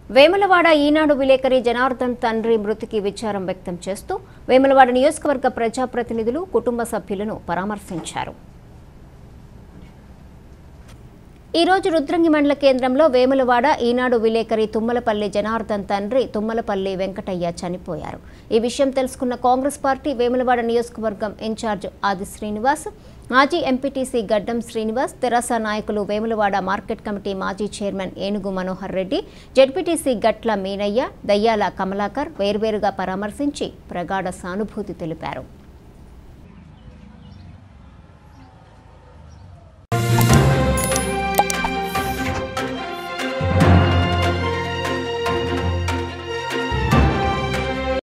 వేములవాడ ఈనాడు విలేకరి జనార్దన్ తండ్రి మృతికి విచారం వ్యక్తం చేస్తూ వేములవాడ నియోజకవర్గ ప్రజాప్రతినిధులు కుటుంబ సభ్యులను పరామర్శించారు ఈ రోజు రుద్రంగి మండల కేంద్రంలో వేములవాడ ఈనాడు విలేకరి తుమ్మలపల్లి జనార్దన్ తండ్రి తుమ్మలపల్లి వెంకటయ్య చనిపోయారు ఈ విషయం తెలుసుకున్న కాంగ్రెస్ పార్టీ వేములవాడ నియోజకవర్గం ఇన్ఛార్జ్ ఆది శ్రీనివాస్ మాజీ ఎంపీటీసీ గడ్డం శ్రీనివాస్ తెరాస నాయకులు వేములవాడ మార్కెట్ కమిటీ మాజీ చైర్మన్ ఏనుగు మనోహర్ రెడ్డి జడ్పీటీసీ గట్ల మీనయ్య దయ్యాల కమలాకర్ వేర్వేరుగా పరామర్శించి ప్రగాఢ సానుభూతి తెలిపారు